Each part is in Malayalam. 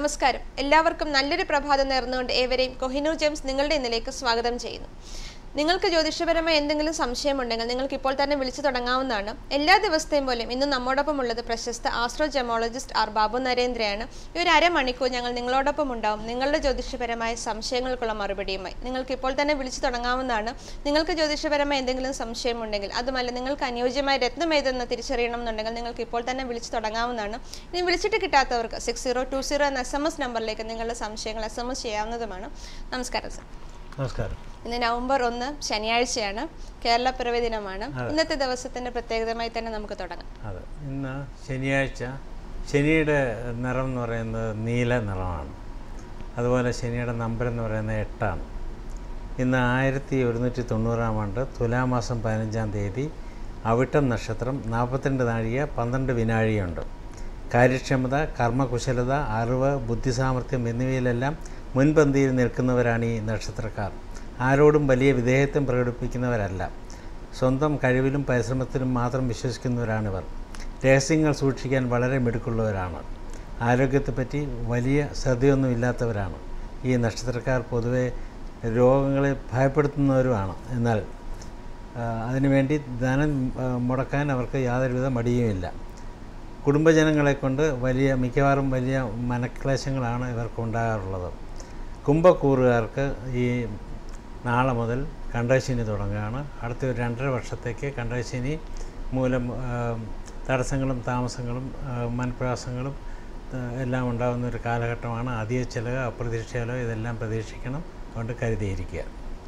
നമസ്കാരം എല്ലാവർക്കും നല്ലൊരു പ്രഭാതം നേർന്നുകൊണ്ട് ഏവരെയും കൊഹിനൂർ ജെയിംസ് നിങ്ങളുടെ ഇന്നിലേക്ക് സ്വാഗതം ചെയ്യുന്നു നിങ്ങൾക്ക് ജ്യോതിഷപരമായ എന്തെങ്കിലും സംശയമുണ്ടെങ്കിൽ നിങ്ങൾക്ക് ഇപ്പോൾ തന്നെ വിളിച്ചു തുടങ്ങാവുന്നതാണ് എല്ലാ ദിവസത്തെയും പോലെയും ഇന്ന് നമ്മോടൊപ്പം ഉള്ളത് പ്രശസ്ത ആസ്ട്രോ ജെമോളജിസ്റ്റ് ആർ ബാബു നരേന്ദ്രയാണ് ഈ ഒരു അരമണിക്കൂർ ഞങ്ങൾ നിങ്ങളോടൊപ്പം ഉണ്ടാവും നിങ്ങളുടെ ജ്യോതിഷപരമായ സംശയങ്ങൾക്കുള്ള മറുപടിയുമായി നിങ്ങൾക്ക് ഇപ്പോൾ തന്നെ വിളിച്ചു തുടങ്ങാവുന്നതാണ് നിങ്ങൾക്ക് ജ്യോതിഷപരമായ എന്തെങ്കിലും സംശയമുണ്ടെങ്കിൽ അതുമല്ല നിങ്ങൾക്ക് അനുയോജ്യമായ രത്നം ഏതെന്ന് തിരിച്ചറിയണം എന്നുണ്ടെങ്കിൽ നിങ്ങൾക്ക് ഇപ്പോൾ തന്നെ വിളിച്ചു തുടങ്ങാവുന്നതാണ് ഇനി വിളിച്ചിട്ട് കിട്ടാത്തവർക്ക് സിക്സ് സീറോ ടു സീറോ എന്ന എസ് എം എസ് നമ്പറിലേക്ക് നിങ്ങളുടെ സംശയങ്ങൾ എസ് എം എസ് ചെയ്യാവുന്നതുമാണ് നമസ്കാരം സർ നമസ്കാരം ഇന്ന് നവംബർ ഒന്ന് ശനിയാഴ്ചയാണ് കേരള പിറവി ദിനമാണ് ഇന്നത്തെ ദിവസത്തിന്റെ പ്രത്യേകതമായി തന്നെ നമുക്ക് തുടങ്ങാം അതെ ഇന്ന് ശനിയാഴ്ച ശനിയുടെ നിറം എന്ന് പറയുന്നത് നീല നിറമാണ് അതുപോലെ ശനിയുടെ നമ്പർ എന്ന് പറയുന്നത് എട്ടാണ് ഇന്ന് ആയിരത്തി ഒരുന്നൂറ്റി തൊണ്ണൂറാം ആണ്ട് തുലാമാസം പതിനഞ്ചാം തീയതി അവിട്ടം നക്ഷത്രം നാൽപ്പത്തിരണ്ട് നാഴിക പന്ത്രണ്ട് വിനാഴിയുണ്ട് കാര്യക്ഷമത കർമ്മകുശലത അറിവ് ബുദ്ധിസാമർഥ്യം എന്നിവയിലെല്ലാം മുൻപന്തിയിൽ നിൽക്കുന്നവരാണ് ഈ നക്ഷത്രക്കാർ ആരോടും വലിയ വിധേയത്വം പ്രകടിപ്പിക്കുന്നവരല്ല സ്വന്തം കഴിവിലും പരിശ്രമത്തിലും മാത്രം വിശ്വസിക്കുന്നവരാണിവർ രഹസ്യങ്ങൾ സൂക്ഷിക്കാൻ വളരെ മിടുക്കുള്ളവരാണ് ആരോഗ്യത്തെപ്പറ്റി വലിയ ശ്രദ്ധയൊന്നും ഇല്ലാത്തവരാണ് ഈ നക്ഷത്രക്കാർ പൊതുവെ രോഗങ്ങളെ ഭയപ്പെടുത്തുന്നവരുമാണ് എന്നാൽ ആ, അതിനുവേണ്ടി ധനം ആ, മുടക്കാൻ അവർക്ക് യാതൊരുവിധ മടിയുമില്ല കുടുംബജനങ്ങളെ കൊണ്ട് വലിയ മിക്കവാറും വലിയ മനക്ലേശങ്ങളാണ് ഇവർക്ക് ഉണ്ടാകാറുള്ളത് കുംഭക്കൂറുകാർക്ക് ഈ നാളെ മുതൽ കണ്ടശനി തുടങ്ങുകയാണ് അടുത്ത ഒരു രണ്ടര വർഷത്തേക്ക് കണ്ടശനി മൂലം ആ, തടസ്സങ്ങളും താമസങ്ങളും ആ, മനപ്രയാസങ്ങളും ആ, എല്ലാം ഉണ്ടാകുന്ന ഒരു കാലഘട്ടമാണ് അധിക ചിലവ് അപ്രതീക്ഷിത ചിലവ് ഇതെല്ലാം പ്രതീക്ഷിക്കണം അതുകൊണ്ട് കരുതിയിരിക്കുക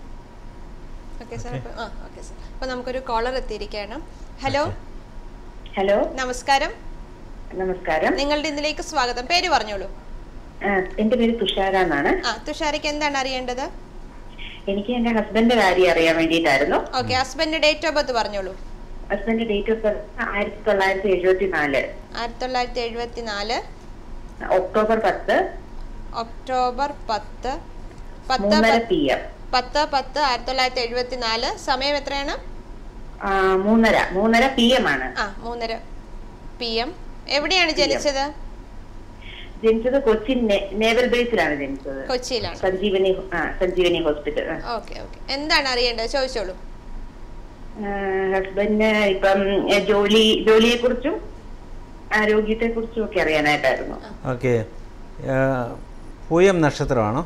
ഓക്കെ സാർ ആ ഓക്കെ സാർ അപ്പോൾ നമുക്കൊരു കോളർ എത്തിയിരിക്കുകയാണ് ഹലോ ഹലോ നമസ്കാരം നമസ്കാരം നിങ്ങളുടെ ഇതിലേക്ക് സ്വാഗതം പേര് പറഞ്ഞോളൂ ആ, എന്റെ പേര് തുഷാര എന്നാണ് ആ തുഷാരിക്ക് എന്താണ് അറിയേണ്ടത് എനിക്ക് എന്റെ ഹസ്ബൻഡിന്റെ കാര്യം അറിയാൻ വേണ്ടിയിട്ടായിരുന്നു okay husband date of birth പറഞ്ഞോളൂ ഹസ്ബൻഡ് ഡേറ്റ് ഓഫ് ബർത്ത് ആയിരത്തി തൊള്ളായിരത്തി എഴുപത്തി നാല് ആയിരത്തി തൊള്ളായിരത്തി എഴുപത്തി നാല് ഒക്ടോബർ പത്ത് ഒക്ടോബർ പത്ത് പത്ത് മൂന്നര പത്ത് പി എം പത്ത് പത്ത് ആയിരത്തി തൊള്ളായിരത്തി എഴുപത്തി നാല് സമയം എത്രയാണ് മൂന്നര മൂന്നര പി എം ആണ് ആ മൂന്നര പി എം എവിടെയാണ് ജനിച്ചത് ജനിച്ചത് കൊച്ചി നേ- നേവൽ ബേസിലാണ് ജനിച്ചത് കൊച്ചിയിലാണ് സഞ്ജീവനി ആ സഞ്ജീവനി ഹോസ്പിറ്റൽ ആ. ഓക്കെ ഓക്കെ എന്താണ് അറിയേണ്ടത് ചോദിച്ചോളൂ ആ, ഹസ്ബൻഡിന് ഇപ്പം എ, ജോലി ജോലിയെ കുറിച്ചും ആരോഗ്യത്തെ കുറിച്ചും ഒക്കെ അറിയാനായിട്ടായിരുന്നു ഓക്കെ പൂയം നക്ഷത്രമാണോ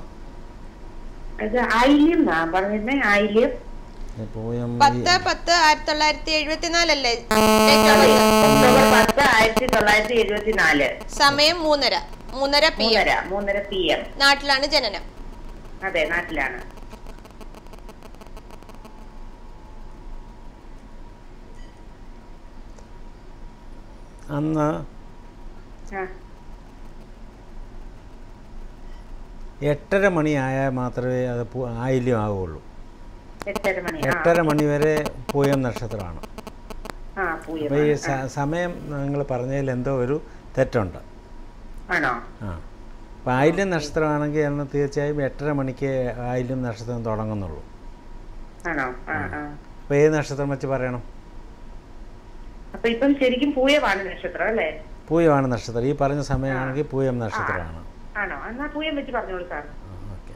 അത് ആയില്യം എന്നാ പറഞ്ഞിരുന്നേ ആയില്യം ഈ പൂയം ഈ- പത്ത് പത്ത് ആയിരത്തി തൊള്ളായിരത്തി എഴുപത്തി നാലല്ലേ അതെ ഒക്ടോബർ പത്ത് ആയിരത്തി തൊള്ളായിരത്തി എഴുപത്തി നാല് സമയം മൂന്നര മൂന്നര പി എം മൂന്നര മൂന്നര പി എം നാട്ടിലാണ് ജനനം അതെ നാട്ടിലാണ് അന്ന് ആ, എട്ടര മണി ആയാൽ മാത്രമേ അത് പൂ- ആയില്യം ആവുകയുള്ളൂ എട്ടര മണി ആ എട്ടര മണി വരെ പൂയം നക്ഷത്രമാണ് ആ പൂയം അപ്പോൾ ഈ സ- സമയം നിങ്ങൾ പറഞ്ഞതിൽ എന്തോ ഒരു തെറ്റുണ്ട് ആണോ ആ അപ്പോൾ ആയില്യം നക്ഷത്രമാണെങ്കിൽ അന്ന് തീർച്ചയായും എട്ടര മണിക്ക് ആയില്യം നക്ഷത്രം തുടങ്ങുന്നുള്ളൂ ആണോ ആ ആ അപ്പോൾ ഏത് നക്ഷത്രം വെച്ച് പറയണം അപ്പൊ ഇപ്പം ശരിക്കും പൂയമാണ് നക്ഷത്രം അല്ലേ പൂയമാണ് നക്ഷത്രം ഈ പറഞ്ഞ സമയമാണെങ്കിൽ പൂയം നക്ഷത്രമാണ് ആണോ എന്നാ പൂയം വെച്ച് പറഞ്ഞോളൂ സാർ ഓക്കെ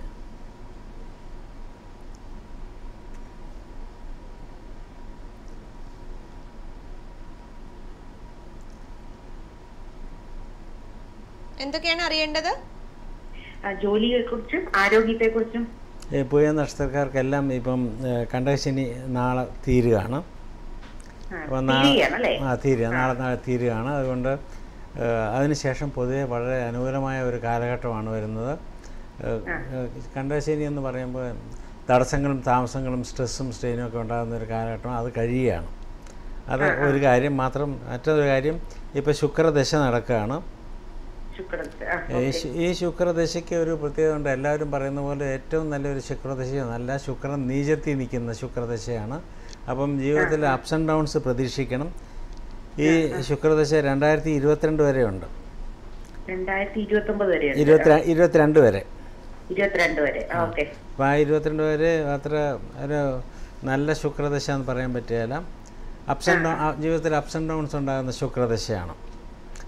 എന്തൊക്കെയാണ് അറിയേണ്ടത് ആ, ജോലിയെ കുറിച്ചും ആരോഗ്യത്തെ കുറിച്ചും ഈ പൂയം നക്ഷത്രക്കാർക്കെല്ലാം ഇപ്പം ഏഹ്, കണ്ടകശനി നാളെ തീരുകയാണ് അപ്പോൾ നാളെ അല്ലേ ആ തീരുക നാളെ നാളെ തീരുകയാണ് അതുകൊണ്ട് ഏഹ്, അതിനുശേഷം പൊതുവെ വളരെ അനുകൂലമായ ഒരു കാലഘട്ടമാണ് വരുന്നത് ഏഹ്, ഏഹ്, കണ്ടകശനി എന്ന് പറയുമ്പോൾ തടസ്സങ്ങളും താമസങ്ങളും സ്ട്രെസ്സും സ്ട്രെയിനും ഒക്കെ ഉണ്ടാകുന്ന ഒരു കാലഘട്ടം അത് കഴിയുകയാണ് അത് ഒരു കാര്യം മാത്രം മറ്റൊരു കാര്യം ഇപ്പോൾ ശുക്രദശ നടക്കുകയാണ് ശുക്രൻ ആ, ഈ ശു- ഈ ശുക്രദശയ്ക്ക് ഒരു പ്രത്യേകത ഉണ്ട് എല്ലാവരും പറയുന്ന പോലെ ഏറ്റവും നല്ലൊരു ശുക്രദശയോ നല്ല ശുക്രൻ നീചത്തി നിൽക്കുന്ന ശുക്രദശയാണ് അപ്പം ജീവിതത്തിൽ അപ്സ് ആൻഡ് ഡൗൺസ് പ്രതീക്ഷിക്കണം ഈ ശുക്രദശ രണ്ടായിരത്തി ഇരുപത്തിരണ്ട് വരെ ഉണ്ട് രണ്ടായിരത്തി ഇരുപത്തി ഒമ്പത് വരെ ഇരുപത്തി ഇരുപത്തിരണ്ട് വരെ ഇരുപത്തിരണ്ട് വരെ ഓക്കെ അപ്പോൾ ആ ഇരുപത്തിരണ്ട് വരെ അത്ര ഒരു നല്ല ശുക്രദശ എന്ന് പറയാൻ പറ്റുകയില്ല അപ്സ് ആൻഡ് ഡൗൺ ജീവിതത്തിൽ അപ്സ് ആൻഡ് ഡൗൺസ് ഉണ്ടാകുന്ന ശുക്രദശയാണ്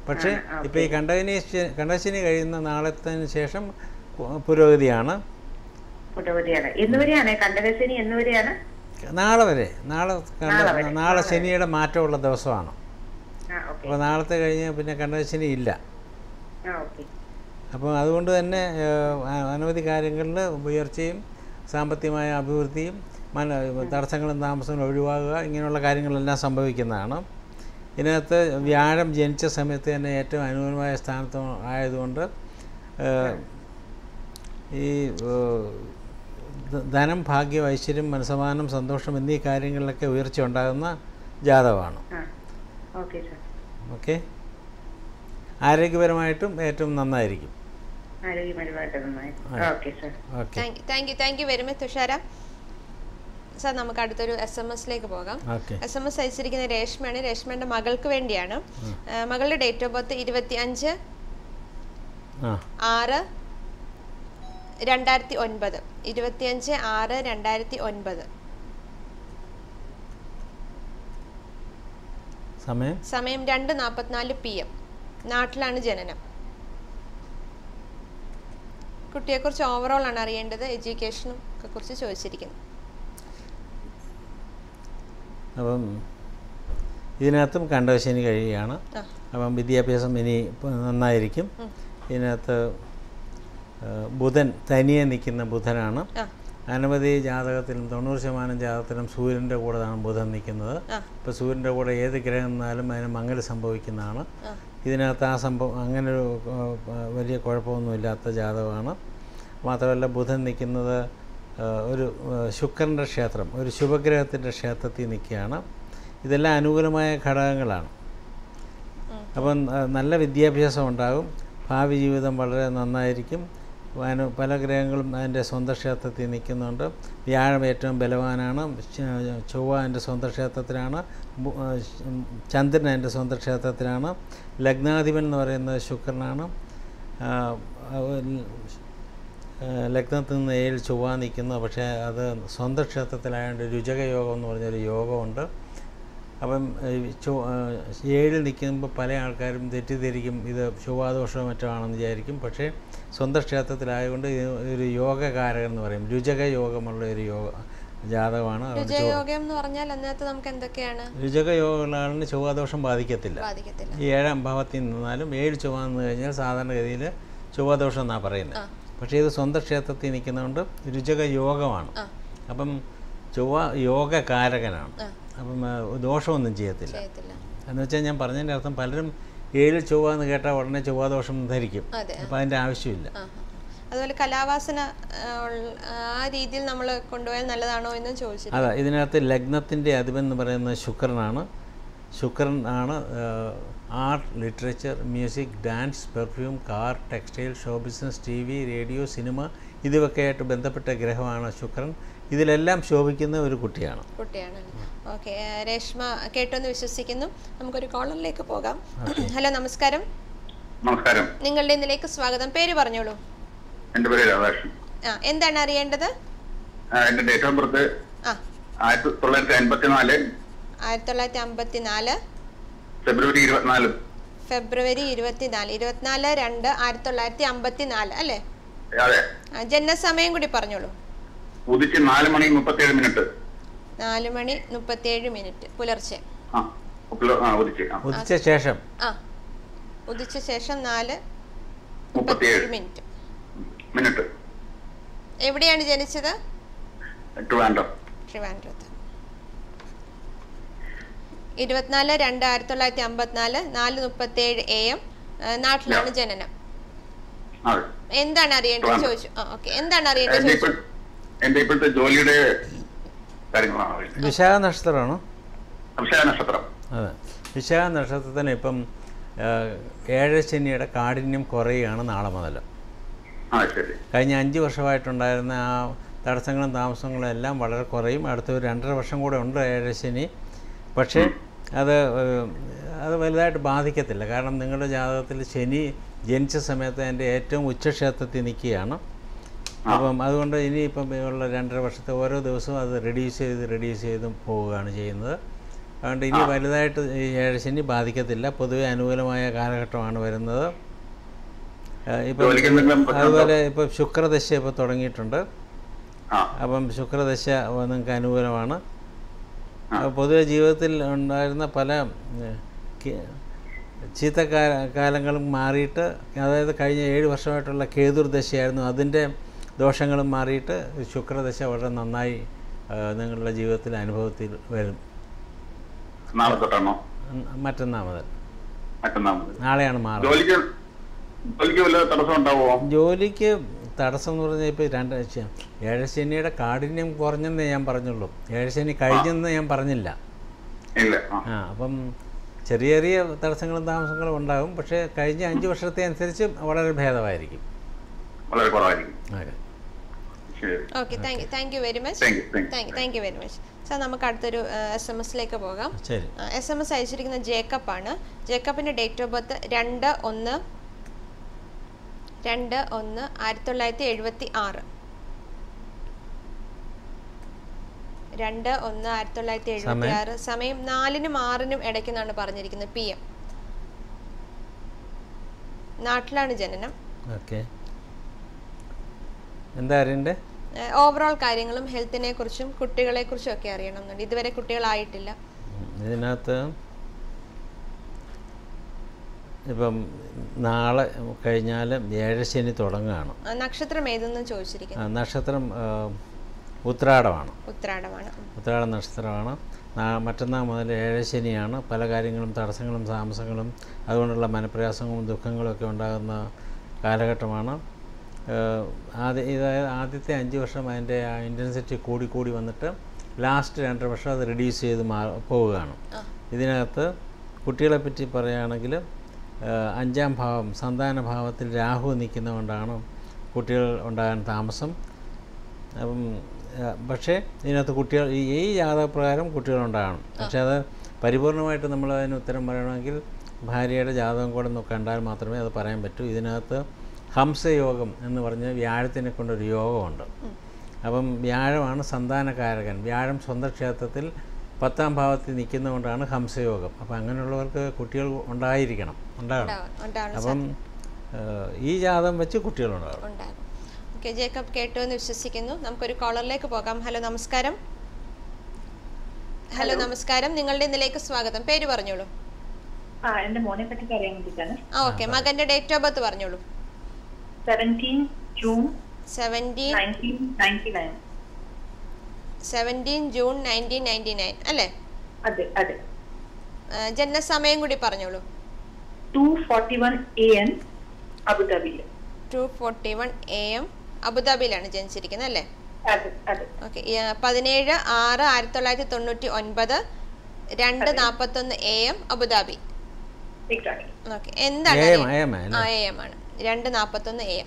പക്ഷേ ഇപ്പോൾ ഈ കണ്ടകനി കണ്ടശനി കഴിയുന്ന നാളത്തിന് ശേഷം പു- പുരോഗതിയാണ് പുരോഗതിയാണ് എന്ന് വരെയാണ് കണ്ടകശനി എന്ന് വരെയാണ് നാളെ വരെ നാളെ കണ്ട നാളെ വരെ, നാളെ ശനിയുടെ മാറ്റമുള്ള ദിവസമാണ് ആ ഓക്കെ അപ്പോൾ നാളത്തെ കഴിഞ്ഞ് പിന്നെ കണ്ടശനി ഇല്ല ആ ഓക്കെ അപ്പോൾ അതുകൊണ്ട് തന്നെ ഏഹ്, അ- അനവധി കാര്യങ്ങളിൽ ഉയർച്ചയും സാമ്പത്തികമായ അഭിവൃദ്ധിയും മന തടസ്സങ്ങളും താമസങ്ങളും ഒഴിവാകുക ഇങ്ങനെയുള്ള കാര്യങ്ങളെല്ലാം സംഭവിക്കുന്നതാണ് ഇതിനകത്ത് വ്യാഴം ജനിച്ച സമയത്ത് തന്നെ ഏറ്റവും അനുകൂലമായ സ്ഥാനത്ത് ആയതുകൊണ്ട് ഏഹ്, ഈ ഏഹ്, ധ- ധനം ഭാഗ്യം ഐശ്വര്യം മനസ്സമാനം സന്തോഷം എന്നീ കാര്യങ്ങളിലൊക്കെ ഉയർച്ച ഉണ്ടാകുന്ന ജാതകമാണ് ആ ഓക്കെ സാർ ഓക്കെ ആരോഗ്യപരമായിട്ടും ഏറ്റവും നന്നായിരിക്കും ആരോഗ്യപരമായിട്ട് നന്നായി okay sir okay thank you thank you thank you very much Thushara sir നമുക്ക് അടുത്തൊരു എസ് എം എസിലേക്ക് പോകാം ഓക്കെ എസ് എം എസ് അയച്ചിരിക്കുന്ന രേഷ്മയാണ് രേഷ്മയുടെ മകൾക്ക് വേണ്ടിയാണ് ആ, മകളുടെ ഡേറ്റ് ഓഫ് ബർത്ത് ഇരുപത്തി അഞ്ച് ആ ആറ് രണ്ടായിരത്തി ഒൻപത് ഇരുപത്തിയഞ്ച് ആറ് രണ്ടായിരത്തി ഒൻപത് സമയം സമയം രണ്ട് നാൽപ്പത്തിനാല് പി എം നാട്ടിലാണ് ജനനം കുട്ടിയെക്കുറിച്ച് ഓവറോൾ ആണ് അറിയേണ്ടത് എഡ്യൂക്കേഷനും ഒക്കെ കുറിച്ച് ചോദിച്ചിരിക്കുന്നു അപ്പം ഇതിനകത്തും കണ്ടവശനി കഴിയുകയാണ് ആ അപ്പം വിദ്യാഭ്യാസം ഇനി ഇപ്പം നന്നായിരിക്കും ഇതിനകത്ത് ആ, ബുധൻ തനിയെ നിൽക്കുന്ന ബുധനാണ് ആ അനവധി ജാതകത്തിലും തൊണ്ണൂറ് ശതമാനം ജാതകത്തിലും സൂര്യൻ്റെ കൂടെയാണ് ബുധൻ നിൽക്കുന്നത് ആ ഇപ്പോൾ സൂര്യൻ്റെ കൂടെ ഏത് ഗ്രഹം നിന്നാലും അതിന് മങ്ങൽ സംഭവിക്കുന്നതാണ് ആ ഇതിനകത്ത് ആ സംഭവം അങ്ങനെ ഒരു ആ, വലിയ കുഴപ്പമൊന്നുമില്ലാത്ത ജാതകമാണ് മാത്രമല്ല ബുധൻ നിൽക്കുന്നത് ആ, ഒരു ആ, ശുക്രൻ്റെ ക്ഷേത്രം ഒരു ശുഭഗ്രഹത്തിൻ്റെ ക്ഷേത്രത്തിൽ നിൽക്കുകയാണ് ഇതെല്ലാം അനുകൂലമായ ഘടകങ്ങളാണ് ഉം. അപ്പം ആ, നല്ല വിദ്യാഭ്യാസം ഉണ്ടാകും ഭാവി ജീവിതം വളരെ നന്നായിരിക്കും അതിന് പല ഗ്രഹങ്ങളും അതിൻ്റെ സ്വന്തം ക്ഷേത്രത്തിൽ നിൽക്കുന്നുണ്ട് വ്യാഴം ഏറ്റവും ബലവാനാണ് ച- ചൊവ്വ എൻ്റെ സ്വന്തം ക്ഷേത്രത്തിലാണ് ബു- ആ, ശ്- ഉം, ചന്ദ്രൻ എൻ്റെ സ്വന്തം ക്ഷേത്രത്തിലാണ് ലഗ്നാധിപൻ എന്ന് പറയുന്നത് ശുക്രനാണ് ആ, ആ, ൽ- ആ, ലഗ്നത്തിൽ നിന്ന് ഏഴ് ചൊവ്വ നിൽക്കുന്നു പക്ഷേ അത് സ്വന്തം ക്ഷേത്രത്തിലായതുകൊണ്ട് രുചക യോഗം എന്ന് പറഞ്ഞൊരു യോഗമുണ്ട് അപ്പം ഏഹ്, ചൊ ഏഹ്, ഏഴിൽ നിൽക്കുമ്പോൾ പല ആൾക്കാരും തെറ്റിദ്ധരിക്കും ഇത് ചൊവ്വാദോഷമോ മറ്റോ ആണെന്ന് വിചാരിക്കും പക്ഷേ സ്വന്തം ക്ഷേത്രത്തിലായതുകൊണ്ട് ഇത് ഒരു യോഗകാരകൻ എന്ന് പറയും രുചക യോഗമുള്ള ഒരു യോഗ ജാതകമാണ് അതുകൊണ്ട് ചൊവ്വ- രുചയോഗം എന്ന് പറഞ്ഞാൽ അതിനകത്ത് നമുക്ക് എന്തൊക്കെയാണ് രുചക യോഗമുള്ള ആളിന് ചൊവ്വാദോഷം ബാധിക്കത്തില്ല ബാധിക്കത്തില്ല ഈ ഏഴാം ഭാവത്തിൽ നിന്നാലും ഏഴ് ചൊവ്വ എന്ന് കഴിഞ്ഞാൽ സാധാരണഗതിയിൽ ചൊവ്വാദോഷം എന്നാണ് പറയുന്നത് ആ. പക്ഷേ ഇത് സ്വന്തം ക്ഷേത്രത്തിൽ നിൽക്കുന്നതുകൊണ്ട് രുചക യോഗമാണ് ആ അപ്പം ചൊവ്വ യോഗകാരകനാണ് ആ അപ്പം ആ, ദോഷമൊന്നും ചെയ്യത്തില്ല ചെയ്യത്തില്ല എന്ന് വെച്ചാൽ ഞാൻ പറഞ്ഞതിൻ്റെ അർത്ഥം പലരും ഏഴിൽ ചൊവ്വ എന്ന് കേട്ടാൽ ഉടനെ ചൊവ്വാദോഷം ധരിക്കും അതെ അപ്പോൾ അതിൻ്റെ ആവശ്യമില്ല ആ, ആ, ആ. അതുപോലെ കലാവാസന ആ, ഉള്ള- ആ രീതിയിൽ നമ്മൾ കൊണ്ടുപോയാൽ നല്ലതാണോ എന്നും ചോദിച്ചിരുന്നു അതാ ഇതിനകത്ത് ലഗ്നത്തിൻ്റെ അധിപൻ എന്ന് പറയുന്നത് ശുക്രനാണ് ശുക്രൻ ആണ് art literature music dance perfume car textile show business T V radio cinema ഇതുമൊക്കെയായിട്ട് ബന്ധപ്പെട്ട ഗ്രഹമാണ് ശുക്രൻ ഇതിലെല്ലാം ശോഭിക്കുന്ന ഒരു കുട്ടിയാണ് കുട്ടിയാണ് ഓക്കെ രേഷ്മ കേട്ടെന്ന് വിശ്വസിക്കുന്നു നമുക്കൊരു കോളറിലേക്ക് പോകാം ഹലോ നമസ്കാരം നമസ്കാരം നിങ്ങളുടെ ഇന്നിലേക്ക് സ്വാഗതം പേര് പറഞ്ഞോളൂ എന്റെ പേര് രാധാകൃഷ്ണൻ ആ എന്താണ് അറിയേണ്ടത് ആ, എന്റെ ഡേറ്റ് ഓഫ് ബർത്ത് ആ ആയിരത്തി തൊള്ളായിരത്തി അൻപത്തി നാല് ആയിരത്തി തൊള്ളായിരത്തി അമ്പത്തി നാല് ഫെബ്രുവരി ഇരുപത്തിനാല് ഫെബ്രുവരി ഇരുപത്തിനാല് ഇരുപത്തിനാല് രണ്ട് ആയിരത്തി തൊള്ളായിരത്തി അമ്പത്തി നാല് അല്ലേ അതെ ആ, ജനനസമയം കൂടി പറഞ്ഞോളൂ ഉദിച്ച് നാല് മണി മുപ്പത്തേഴ് മിനിറ്റ് നാല് മണി മുപ്പത്തിയേഴ് മിനിറ്റ് പുലർച്ചെ ആ ഉപ്പില്- ആ ഉദിച്ച് ആ ഉദിച്ച ശേഷം ആ ഉദിച്ച ശേഷം നാല് മുപ്പത്തിയേഴ് മുപ്പത്തിയേഴ് മിനിറ്റ് മിനിറ്റ് എവിടെയാണ് ജനിച്ചത് ട്രിവാൻഡ്രം ട്രിവാൻഡ്രത്ത് ഇരുപത്തിനാല് രണ്ട് ആയിരത്തി തൊള്ളായിരത്തി അമ്പത്തിനാല് നാല് മുപ്പത്തേഴ് എ എം നാട്ടിലാണ് ജനനം അതെ എന്താണ് അറിയേണ്ടത് ട്രിവാൻഡ്രം. ചോദിച്ചു ആ ഓക്കെ എന്താണ് അറിയേണ്ടത് എന്റെ ചോദിച്ചു ഇപ്പോൾ എന്റെ ഇപ്പോഴത്തെ ജോലിയുടെ കാര്യങ്ങളാണ് അറിയുന്നത്. വിശാഖ നക്ഷത്രമാണോ അഭിഷേക നക്ഷത്രം അതെ വിശാഖ നക്ഷത്രത്തിന് ഇപ്പം ആ, ഏഴശനിയുടെ കാഠിന്യം കുറയുകയാണ് നാളെ മുതൽ ആ ശരി കഴിഞ്ഞ അഞ്ച് വർഷമായിട്ടുണ്ടായിരുന്ന ആ തടസ്സങ്ങളും താമസങ്ങളും എല്ലാം വളരെ കുറയും അടുത്ത ഒരു രണ്ടര വർഷം കൂടെ ഉണ്ട് ഏഴശനി പക്ഷേ അത് ഏഹ്, അത് വലുതായിട്ട് ബാധിക്കത്തില്ല കാരണം നിങ്ങളുടെ ജാതകത്തിൽ ശനി ജനിച്ച സമയത്ത് അതിൻ്റെ ഏറ്റവും ഉച്ചക്ഷേത്രത്തിൽ നിൽക്കുകയാണ് അപ്പം അതുകൊണ്ട് ഇനിയിപ്പം ഉള്ള രണ്ടര വർഷത്തെ ഓരോ ദിവസവും അത് റെഡ്യൂസ് ചെയ്ത് റെഡ്യൂസ് ചെയ്ത് പോവുകയാണ് ചെയ്യുന്നത് അതുകൊണ്ട് ഇനി വലുതായിട്ട് ഈ ഏഴശനി ബാധിക്കത്തില്ല പൊതുവെ അനുകൂലമായ കാലഘട്ടമാണ് വരുന്നത് ആ, ഇപ്പം ജോലിക്ക് എന്തെങ്കിലും ബുദ്ധിമുട്ടോ? അതുപോലെ ഇപ്പം ശുക്രദശ ഇപ്പോൾ തുടങ്ങിയിട്ടുണ്ട് ആ അപ്പം ശുക്രദശ നിങ്ങൾക്ക് അനുകൂലമാണ് അപ്പോൾ പൊതുവെ ജീവിതത്തിൽ ഉണ്ടായിരുന്ന പല ഉം, കെ- ചീത്ത കാ- കാലങ്ങളും മാറിയിട്ട് അതായത് കഴിഞ്ഞ ഏഴ് വർഷമായിട്ടുള്ള കേതുർദശയായിരുന്നു അതിൻ്റെ ദോഷങ്ങളും മാറിയിട്ട് ശുക്രദശ വളരെ നന്നായി ആ, നിങ്ങളുടെ ജീവിതത്തിൽ അനുഭവത്തിൽ വരും നാളെ തൊട്ടാണോ ഉം, മറ്റന്നാൾ മുതൽ മറ്റന്നാൾ മുതൽ നാളെയാണ് മാറുന്നത് ജോലിക്ക് ജോലിക്ക് വല്ല തടസ്സം ഉണ്ടാവോ ജോലിക്ക് തടസ്സം എന്ന് പറഞ്ഞാൽ ഇപ്പോൾ രണ്ടാഴ്ച ഏഴശനിയുടെ കാഠിന്യം കുറഞ്ഞെന്നേ ഞാൻ പറഞ്ഞുള്ളൂ ഏഴശനി കഴിഞ്ഞെന്ന് ഞാൻ പറഞ്ഞില്ല ഇല്ല ആ ആ അപ്പം ചെറിയ ചെറിയ തടസ്സങ്ങളും താമസങ്ങളും ഉണ്ടാകും പക്ഷേ കഴിഞ്ഞ അഞ്ച് വർഷത്തെ അനുസരിച്ച് വളരെ ഭേദമായിരിക്കും വളരെ കുറവായിരിക്കും ഓക്കെ ശരി okay thank you thank you very much thank you thank thank you thank you very much sir നമുക്ക് അടുത്തൊരു എസ് എം എസിലേക്ക് പോകാം ശരി എസ് എം എസ് അയച്ചിരിക്കുന്ന ജേക്കബ് ആണ് ജേക്കബിൻ്റെ ഡേറ്റ് ഓഫ് ബർത്ത് രണ്ട് ഒന്ന് രണ്ട് ഒന്ന് ആയിരത്തി തൊള്ളായിരത്തി എഴുപത്തി ആറ് രണ്ട് ഒന്ന് ആയിരത്തി തൊള്ളായിരത്തി എഴുപത്തി ആറ് സമയം നാലിനും ആറിനും ഇടയ്ക്കെന്നാണ് പറഞ്ഞിരിക്കുന്നത് പി എം നാട്ടിലാണ് ജനനം ഓക്കെ എന്താ അറിയണ്ടേ ഓവറോൾ കാര്യങ്ങളും ഹെൽത്തിനെ കുറിച്ചും കുട്ടികളെ കുറിച്ചും ഒക്കെ അറിയണമെന്നുണ്ട് ഇതുവരെ കുട്ടികളായിട്ടില്ല ഉം, ഇതിനകത്ത് ഇപ്പം നാളെ കഴിഞ്ഞാൽ ഏഴശനി തുടങ്ങുകയാണ് ആ, നക്ഷത്രം ഏതെന്ന് ചോദിച്ചിരിക്കുന്നു ആ, നക്ഷത്രം ആ, ഉത്രാടമാണ് ഉത്രാടമാണ് ഉം. ഉത്രാട നക്ഷത്രമാണ് നാ- മറ്റന്നാൾ മുതൽ ഏഴശനിയാണ് പല കാര്യങ്ങളും തടസ്സങ്ങളും താമസങ്ങളും അതുകൊണ്ടുള്ള മനപ്രയാസങ്ങളും ദുഃഖങ്ങളും ഒക്കെ ഉണ്ടാകുന്ന കാലഘട്ടമാണ് ഏഹ് ആദ്യ ഇതായത് ആദ്യത്തെ അഞ്ച് വർഷം അതിൻ്റെ ആ ഇൻറ്റൻസിറ്റി കൂടി കൂടി വന്നിട്ട് ലാസ്റ്റ് രണ്ടര വർഷം അത് റിഡ്യൂസ് ചെയ്ത് മാ പോവുകയാണ് ഇതിനകത്ത് കുട്ടികളെ പറ്റി പറയുകയാണെങ്കിൽ ഏഹ് അഞ്ചാം ഭാവം സന്താന ഭാവത്തിൽ രാഹു നിൽക്കുന്നതുകൊണ്ടാണ് കുട്ടികൾ ഉണ്ടാകാൻ താമസം അപ്പം ആ, പക്ഷേ ഇതിനകത്ത് കുട്ടികൾ ഈ ഈ ജാതകപ്രകാരം കുട്ടികളുണ്ടാകണം പക്ഷേ അത് പരിപൂർണമായിട്ട് നമ്മൾ അതിന് ഉത്തരം പറയണമെങ്കിൽ ഭാര്യയുടെ ജാതകം കൂടെ ഒന്ന് കണ്ടാൽ മാത്രമേ അത് പറയാൻ പറ്റൂ ഇതിനകത്ത് ഹംസയോഗം എന്ന് പറഞ്ഞ് വ്യാഴത്തിനെ കൊണ്ടൊരു യോഗമുണ്ട് അപ്പം വ്യാഴമാണ് സന്താനകാരകൻ വ്യാഴം സ്വന്തം ക്ഷേത്രത്തിൽ പത്താം ഭാവത്തിൽ നിൽക്കുന്നതുകൊണ്ടാണ് ഹംസയോഗം അപ്പം അങ്ങനെയുള്ളവർക്ക് കുട്ടികൾ ഉണ്ടായിരിക്കണം ഉണ്ടാകണം ഉണ്ടാവും ഉണ്ടാവണം അപ്പം ഏഹ്, ഈ ജാതകം വെച്ച് കുട്ടികളുണ്ടാകണം ഉണ്ടാകും ഓക്കെ ജേക്കബ് കേട്ടു എന്ന് വിശ്വസിക്കുന്നു നമുക്കൊരു കോളറിലേക്ക് പോകാം ഹലോ നമസ്കാരം ഹലോ നമസ്കാരം നിങ്ങളുടെ ഇന്നിലേക്ക് സ്വാഗതം പേര് പറഞ്ഞോളൂ ആ എന്റെ മോനെ പറ്റി അറിയാൻ വേണ്ടിയിട്ടാണ് ആ ഓക്കെ മകന്റെ ഡേറ്റ് ഓഫ് ബർത്ത് പറഞ്ഞോളൂ seventeen June seventeen nineteen ninety nine seventeen June nineteen ninety nine അല്ലേ അതെ അതെ ആ, ജനനസമയം കൂടി പറഞ്ഞോളൂ two forty one A M അബുദാബിയിൽ two forty one A M അബുദാബിയിലാണ് ജനിച്ചിരിക്കുന്നത് അല്ലേ അതെ അതെ ഓക്കെ പതിനേഴ് ആറ് ആയിരത്തി തൊള്ളായിരത്തി തൊണ്ണൂറ്റി ഒൻപത് രണ്ട് നാൽപ്പത്തൊന്ന് A M Abu Dhabi exactly okay എന്താണ് AM, അറിയ- AM ആ അല്ലേ? എ എം ആണ് രണ്ട് നാൽപ്പത്തൊന്ന് എ എം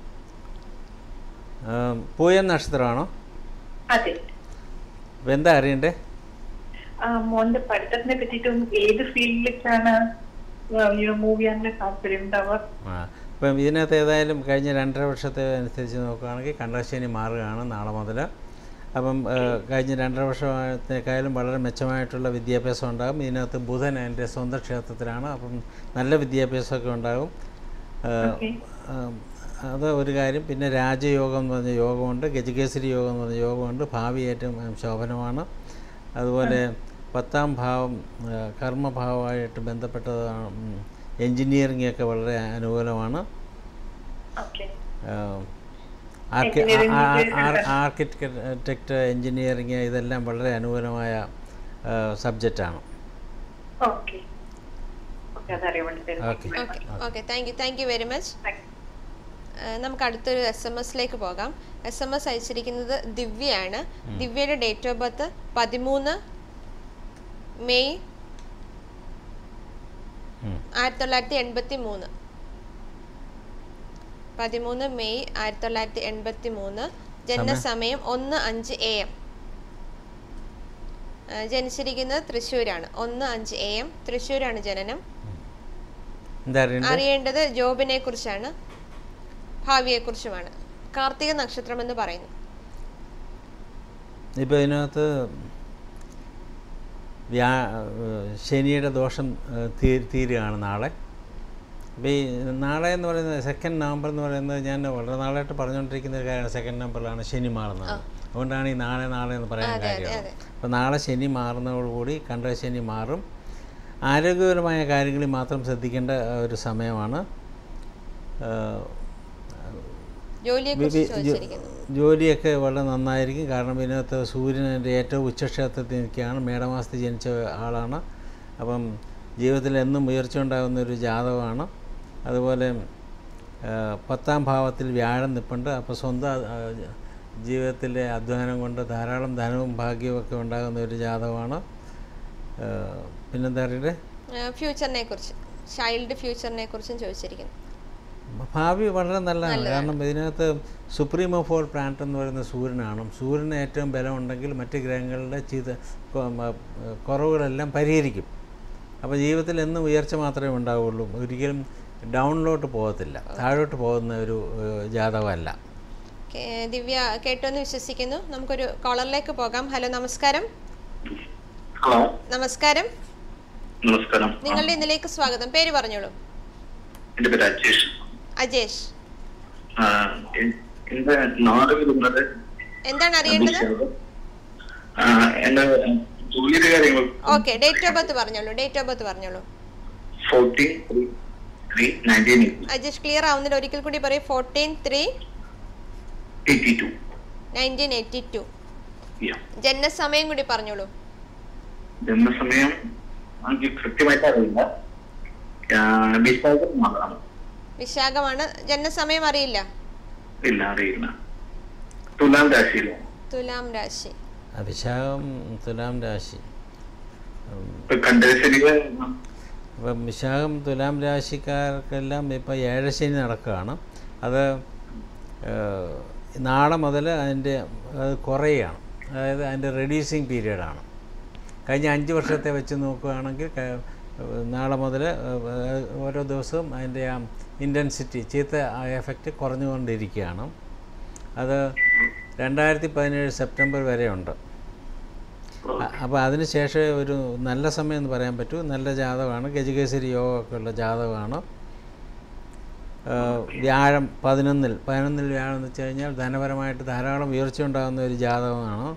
ഏഹ്, പൂയം നക്ഷത്രമാണോ അതെ അപ്പം എന്താ അറിയണ്ടേ ആ, മോന്റെ പഠിത്തത്തിനെ പറ്റിയിട്ടും ഏത് ഫീൽഡിലേക്കാണ് മൂവ് ചെയ്യാനുള്ള താല്പര്യം ഉണ്ടാവുക ആ ഇപ്പം ഇതിനകത്ത് ഏതായാലും കഴിഞ്ഞ രണ്ടര വർഷത്തെ അനുസരിച്ച് നോക്കുകയാണെങ്കിൽ കണ്ടശനി മാറുകയാണ് നാളെ മുതൽ അപ്പം ഏഹ്, കഴിഞ്ഞ രണ്ടര വർഷത്തേക്കായാലും വളരെ മെച്ചമായിട്ടുള്ള വിദ്യാഭ്യാസം ഉണ്ടാകും ഇതിനകത്ത് ബുധൻ എൻ്റെ സ്വന്തം ക്ഷേത്രത്തിലാണ് അപ്പം നല്ല വിദ്യാഭ്യാസമൊക്കെ ഉണ്ടാകും ഏഹ്, Okay. ആം, അത് ഒരു കാര്യം പിന്നെ രാജയോഗം എന്ന് പറഞ്ഞ യോഗമുണ്ട് ഗജകേസരി യോഗം എന്ന് പറഞ്ഞ യോഗമുണ്ട് ഭാവി ഏറ്റവും ഉം, ശോഭനമാണ് അതുപോലെ പത്താം ഭാവം ആ, കർമ്മഭാവമായിട്ട് ബന്ധപ്പെട്ടതാണ് എൻജിനീയറിംഗ് ഒക്കെ വളരെ അനുകൂലമാണ് ഓക്കെ ആർക്കി- ആ- ആ- Engineering ആർ- ആർക്കിടെക്റ്റ് എൻജിനീയറിംഗ് ഇതെല്ലാം വളരെ അനുകൂലമായ സബ്ജക്റ്റാണ് ഓക്കെ ഓക്കെ അതറിയാൻ വേണ്ടിയിട്ടായിരുന്നു okay okay okay thank you thank you very much Thank you. നമുക്ക് അടുത്തൊരു എസ് എം എസിലേക്ക് പോകാം എസ് എം എസ് അയച്ചിരിക്കുന്നത് ദിവ്യയാണ് ദിവ്യയുടെ ഡേറ്റ് ഓഫ് ബർത്ത് പതിമൂന്ന് മെയ് ഉം. ആയിരത്തി തൊള്ളായിരത്തി എൺപത്തി മൂന്ന് പതിമൂന്ന് മെയ് ആയിരത്തി തൊള്ളായിരത്തി എൺപത്തി മൂന്ന് ജനനസമയം ഒന്ന് അഞ്ച് എ എം ജനിച്ചിരിക്കുന്നത് തൃശ്ശൂരാണ് ഒന്ന് അഞ്ച് എ എം തൃശ്ശൂരാണ് ജനനം എന്താ അറിയണ്ടേ അറിയേണ്ടത് ജോബിനെ കുറിച്ചാണ് ഭാവിയെ കുറിച്ചുമാണ് കാർത്തിക നക്ഷത്രം എന്ന് പറയുന്നു ഇപ്പോൾ ഇതിനകത്ത് വ്യാ ഏഹ് ശനിയുടെ ദോഷം ഏഹ് തീ തീരുകയാണ് നാളെ അപ്പോൾ ഈ നാളെ എന്ന് പറയുന്നത് സെക്കൻഡ് നവംബർ എന്ന് പറയുന്നത് ഞാൻ വളരെ നാളായിട്ട് പറഞ്ഞുകൊണ്ടിരിക്കുന്ന ഒരു കാര്യമാണ് സെക്കൻഡ് നമ്പറിലാണ് ശനി മാറുന്നത് അതുകൊണ്ടാണ് ഈ നാളെ നാളെ എന്ന് പറയാൻ അതെ, അതെ, കാര്യം അതെ. അപ്പോൾ നാളെ ശനി മാറുന്നതോടുകൂടി കണ്ട ശനി മാറും ആരോഗ്യപരമായ കാര്യങ്ങളിൽ മാത്രം ശ്രദ്ധിക്കേണ്ട ഏഹ്, ഒരു സമയമാണ് ഏഹ്, ജോലിയെ വി- കുറിച്ച് വി- ജോ- ചോദിച്ചിരിക്കുന്നു ജോലിയൊക്കെ വളരെ നന്നായിരിക്കും കാരണം ഇതിനകത്ത് സൂര്യൻ്റെ ഏറ്റവും ഉച്ചക്ഷേത്രത്തിൽ നിൽക്കുകയാണ് മേടമാസത്തിൽ ജനിച്ച ആളാണ് അപ്പം ജീവിതത്തിൽ എന്നും ഉയർച്ച ഉണ്ടാകുന്ന ഒരു ജാതകമാണ് അതുപോലെ ആ, പത്താം ഭാവത്തിൽ വ്യാഴം നിൽപ്പുണ്ട് അപ്പോൾ സ്വന്തം ആ, ജീവിതത്തിലെ അധ്വാനം കൊണ്ട് ധാരാളം ധനവും ഭാഗ്യവും ഒക്കെ ഉണ്ടാകുന്ന ഒരു ജാതകമാണ് ആ, പിന്നെന്താ പറയുക ഫ്യൂച്ചറിനെ കുറിച്ച് ചൈൽഡ് ഫ്യൂച്ചറിനെ കുറിച്ചും ചോദിച്ചിരിക്കുന്നു ഭാവി വളരെ നല്ലതാണ് കാരണം ഇതിനകത്ത് സുപ്രീമോ ഫോർ പ്ലാനറ്റ് എന്ന് പറയുന്ന സൂര്യനാണ് സൂര്യന് ഏറ്റവും ബലമുണ്ടെങ്കിൽ മറ്റ് ഗ്രഹങ്ങളുടെ ചീത കൊ- മ- കുറവുകളെല്ലാം പരിഹരിക്കും അപ്പോൾ ജീവിതത്തിൽ എന്നും ഉയർച്ച മാത്രമേ ഉണ്ടാവുള്ളൂ ഒരിക്കലും ഡൗണിലോട്ട് പോകത്തില്ല താഴോട്ട് പോകുന്ന ഒരു ഏഹ്, ജാതകമല്ല കേ- ദിവ്യ കേട്ടോന്ന് വിശ്വസിക്കുന്നു നമുക്കൊരു കോളറിലേക്ക് പോകാം ഹലോ നമസ്കാരം ഹലോ നമസ്കാരം നമസ്കാരം നിങ്ങളുടെ ഇന്നലേക്ക് സ്വാഗതം പേര് പറഞ്ഞോളൂ എന്റെ പേര് അജേഷ് അജേഷ് ആ, എ- എന്റെ നാട് വരുന്നത് എന്താണ് അറിയേണ്ടത് ആ, എന്റെ ജോലിയുടെ കാര്യങ്ങൾ ഓക്കെ ഡേറ്റ് ഓഫ് ബർത്ത് പറഞ്ഞോളൂ ഡേറ്റ് ഓഫ് ബർത്ത് പറഞ്ഞോളൂ fourteen three nineteen Ajesh clear ആവുന്നില്ല ഒരിക്കൽ കൂടി പറയും fourteen three eighty two nineteen eighty two ജനനസമയം കൂടി പറഞ്ഞോളൂ ജന്മസമയം എനിക്ക് കൃത്യമായിട്ട് അറിയില്ല ആ, വിശാഖം മാത്രമാണ് വിശാഖമാണ് ജനനസമയം അറിയില്ല ഇല്ല അറിയില്ല തുലാം രാശിയിലാണ് തുലാം രാശി അഭിഷേകം തുലാം രാശി ഉം, ഇപ്പൊ കണ്ടശനികൾ അപ്പം വിശാഖം തുലാം രാശിക്കാർക്കെല്ലാം ഇപ്പോൾ ഏഴശനി നടക്കുകയാണ് അത് ഏഹ്, നാളെ മുതൽ അതിൻ്റെ അത് കുറയുകയാണ് അതായത് അതിൻ്റെ റെഡ്യൂസിങ് പീരീഡാണ് കഴിഞ്ഞ അഞ്ച് വർഷത്തെ വെച്ച് നോക്കുകയാണെങ്കിൽ ക- നാളെ മുതൽ ഓരോ ദിവസവും അതിൻ്റെ ആ ഇൻറ്റൻസിറ്റി ചീത്ത എഫക്റ്റ് കുറഞ്ഞുകൊണ്ടിരിക്കുകയാണ് അത് രണ്ടായിരത്തി പതിനേഴ് സെപ്റ്റംബർ വരെ ഉണ്ട് അപ്പോൾ അതിന് ശേഷം ഒരു നല്ല സമയം എന്ന് പറയാൻ പറ്റൂ നല്ല ജാതകമാണ് ഗജകേസരി യോഗ ഒക്കെ ഉള്ള ജാതകമാണ് ആ, വ്യാഴം പതിനൊന്നിൽ പതിനൊന്നിൽ വ്യാഴം എന്ന് വെച്ച് കഴിഞ്ഞാൽ ധനപരമായിട്ട് ധാരാളം ഉയർച്ച ഉണ്ടാകുന്ന ഒരു ജാതകമാണ്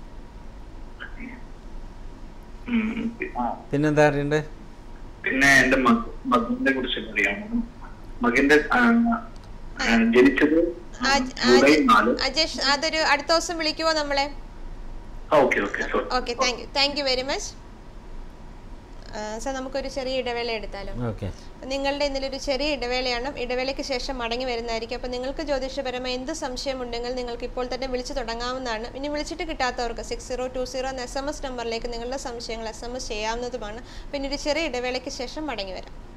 പിന്നെന്താ അറിയണ്ടേ പിന്നെ എന്റെ മക- മകന്റെ കുറിച്ച് അറിയാമോ മകന്റെ ആ, ആ, ജനിച്ചത് ആ- ജൂലൈ ആ- നാല് അജേഷ് അതൊരു അടുത്ത ദിവസം വിളിക്കുമോ നമ്മളെ okay okay sorry okay thank you thank you very much sir നമുക്കൊരു ചെറിയ ഇടവേള എടുത്താലോ ഓക്കെ നിങ്ങളുടെ ഇന്നലൊരു ചെറിയ ഇടവേളയാണ് ഇടവേളയ്ക്ക് ശേഷം മടങ്ങി വരുന്നതായിരിക്കും അപ്പോൾ നിങ്ങൾക്ക് ജ്യോതിഷപരമായി എന്ത് സംശയമുണ്ടെങ്കിൽ നിങ്ങൾക്ക് ഇപ്പോൾ തന്നെ വിളിച്ചു തുടങ്ങാവുന്നതാണ് ഇനി വിളിച്ചിട്ട് കിട്ടാത്തവർക്ക് സിക്സ് സീറോ ടു സീറോ എന്ന എസ് എം എസ് നമ്പറിലേക്ക് നിങ്ങളുടെ സംശയങ്ങൾ എസ് എം എസ് ചെയ്യാവുന്നതുമാണ് പിന്നെ ഒരു ചെറിയ ഇടവേളയ്ക്ക് ശേഷം മടങ്ങി വരാം